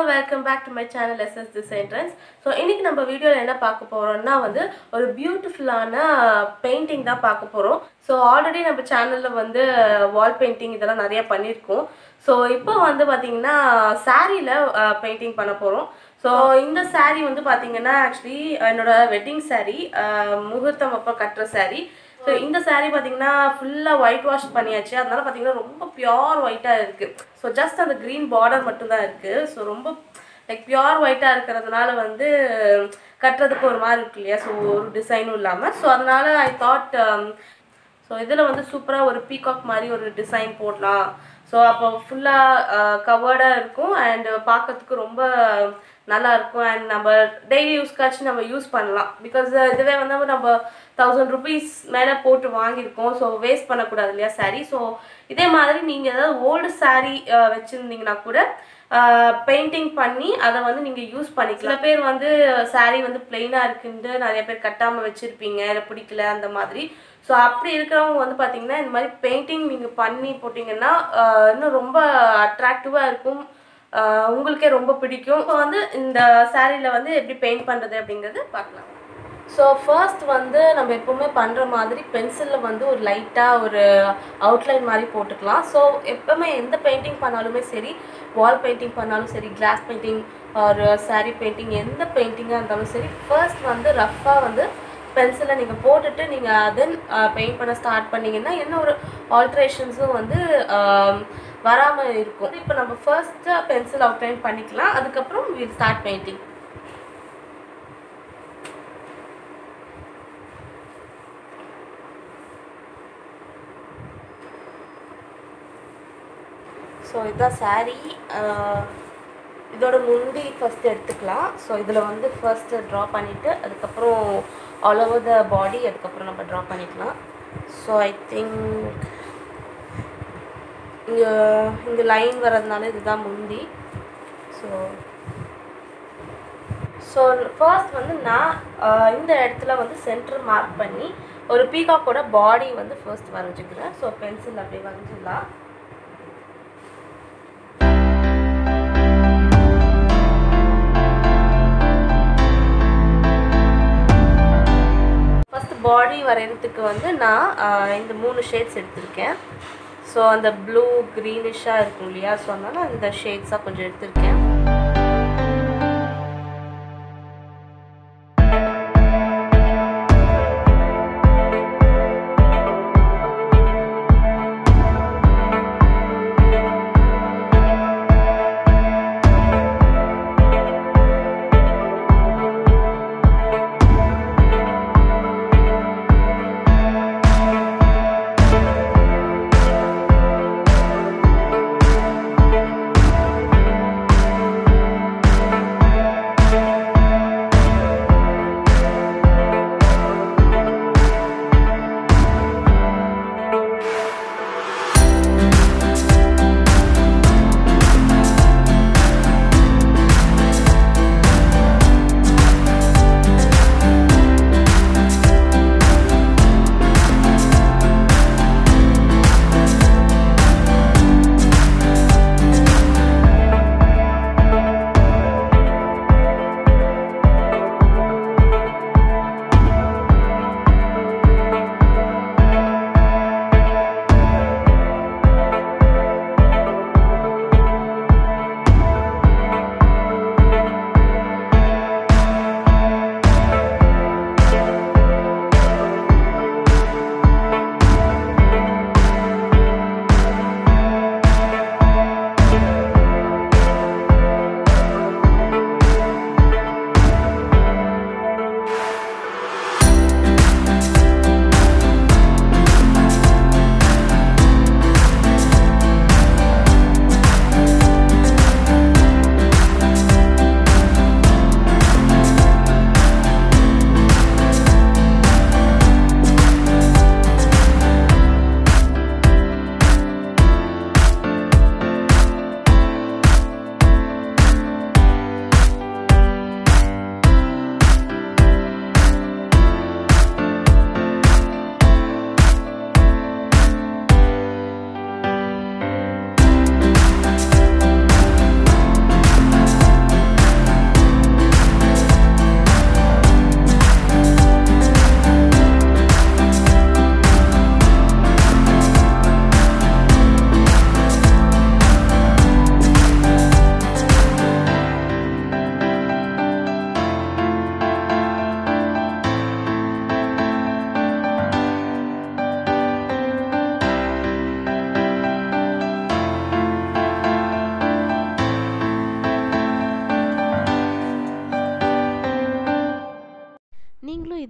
welcome back to my channel SS design trends so இன்னைக்கு நம்ம வீடியோவில் என்ன பார்க்க போகிறோம்னா வந்து ஒரு பியூட்டிஃபுல்லான பெயிண்டிங் தான் பார்க்க போகிறோம் ஸோ ஆல்ரெடி நம்ம சேனலில் வந்து வால் பெயிண்டிங் இதெல்லாம் நிறைய பண்ணியிருக்கோம் ஸோ இப்போ வந்து பார்த்தீங்கன்னா சாரியில் பெயிண்டிங் பண்ண போகிறோம் ஸோ இந்த saree வந்து பார்த்தீங்கன்னா ஆக்சுவலி என்னோட வெட்டிங் saree அஹ், முகூர்த்தம் அப்போ கட்டுற saree ஸோ இந்த saree பார்த்தீங்கன்னா ஃபுல்லாக ஒயிட் வாஷ் பண்ணியாச்சு அதனால பார்த்தீங்கன்னா ரொம்ப பியோர் ஒயிட்டாக இருக்குது ஸோ ஜஸ்ட் அந்த க்ரீன் பார்டர் மட்டும்தான் இருக்குது ஸோ ரொம்ப லைக் பியோர் ஒயிட்டாக இருக்கிறதுனால வந்து கட்டுறதுக்கு ஒரு மாதிரி இருக்கு இல்லையா ஸோ ஒரு டிசைனும் இல்லாமல் ஸோ அதனால ஐ தாட் ஸோ இதில் வந்து சூப்பராக ஒரு பீகாக் மாதிரி ஒரு டிசைன் போடலாம் ஸோ அப்போ ஃபுல்லாக கவர்டாக இருக்கும் அண்ட் பார்க்கறதுக்கு ரொம்ப நல்லா இருக்கும் அண்ட் நம்ம டெய்லி யூஸ்க்காச்சும் நம்ம யூஸ் பண்ணலாம் பிகாஸ் இதுவே வந்து நம்ம தௌசண்ட் ருபீஸ் மேலே போட்டு வாங்கியிருக்கோம் ஸோ வேஸ்ட் பண்ணக்கூடாது இல்லையா saree ஸோ இதே மாதிரி நீங்கள் ஏதாவது ஓல்டு saree வச்சுருந்தீங்கன்னா கூட பெயிண்டிங் பண்ணி அதை வந்து நீங்கள் யூஸ் பண்ணிக்கலாம் சில பேர் வந்து saree வந்து பிளெயினாக இருக்குன்ட்டு நிறைய பேர் கட்டாமல் வச்சுருப்பீங்க இல்லை பிடிக்கல அந்த மாதிரி ஸோ அப்படி இருக்கிறவங்க வந்து பார்த்தீங்கன்னா இந்த மாதிரி பெயிண்டிங் நீங்கள் பண்ணி போட்டிங்கன்னா ஆஹ் இன்னும் ரொம்ப அட்ராக்டிவாக இருக்கும் ஆஹ் உங்களுக்கே ரொம்ப பிடிக்கும் இப்போ வந்து இந்த சாரியில் வந்து எப்படி பெயிண்ட் பண்ணுறது அப்படிங்கிறது பார்க்கலாம் ஸோ ஃபர்ஸ்ட் வந்து நம்ம எப்போவுமே பண்ணுற மாதிரி பென்சிலில் வந்து ஒரு லைட்டாக ஒரு அவுட்லைன் மாதிரி போட்டுக்கலாம் ஸோ எப்போவுமே எந்த பெயிண்டிங் பண்ணாலுமே சரி வால் பெயிண்டிங் பண்ணாலும் சரி கிளாஸ் பெயிண்டிங் ஒரு saree பெயிண்டிங் எந்த பெயிண்டிங்காக இருந்தாலும் சரி ஃபர்ஸ்ட் வந்து ரஃப்பாக வந்து பென்சிலை நீங்கள் போட்டுட்டு நீங்கள் தென் பெயிண்ட் பண்ண ஸ்டார்ட் பண்ணீங்கன்னா என்ன ஒரு ஆல்ட்ரேஷன்ஸும் வந்து வராமல் இருக்கும் இப்போ நம்ம ஃபர்ஸ்ட்டு பென்சில் அவுட்லைன் பண்ணிக்கலாம் அதுக்கப்புறம் வில் ஸ்டார்ட் பெயிண்டிங் ஸோ இதுதான் saree ஆஹ் இதோட முந்தி ஃபர்ஸ்ட் எடுத்துக்கலாம் ஸோ இதில் வந்து ஃபர்ஸ்ட் ட்ரா பண்ணிவிட்டு அதுக்கப்புறம் ஆல் ஓவர் த பாடி அதுக்கப்புறம் நம்ம ட்ரா பண்ணிக்கலாம் ஸோ ஐ திங்க் இங்கே இங்கே லைன் வர்றதுனால இதுதான் முந்தி ஸோ ஸோ ஃபர்ஸ்ட் வந்து நான் ஆஹ் இந்த இடத்துல வந்து சென்டர் மார்க் பண்ணி ஒரு பீகாக்கோட பாடி வந்து ஃபர்ஸ்ட் வரைஞ்சிக்கிறேன் ஸோ பென்சில் அப்படியே வரைஞ்சிடலாம் ஃபஸ்ட் பாடி வரைகிறதுக்கு வந்து நான் ஆஹ் இந்த மூணு ஷேட்ஸ் எடுத்திருக்கேன் ஸோ அந்த ப்ளூ க்ரீனிஷாக இருக்கும் இல்லையா ஸோ அதனால் அந்த ஷேட்ஸாக கொஞ்சம் எடுத்திருக்கேன்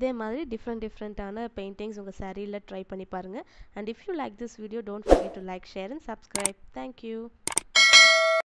இதே மாதிரி டிஃப்ரெண்ட் டிஃப்ரெண்ட்டான பெயிண்டிங்ஸ் உங்கள் சாரியில் ட்ரை பண்ணி பாருங்கள் and if you like this video don't forget to like share and subscribe thank you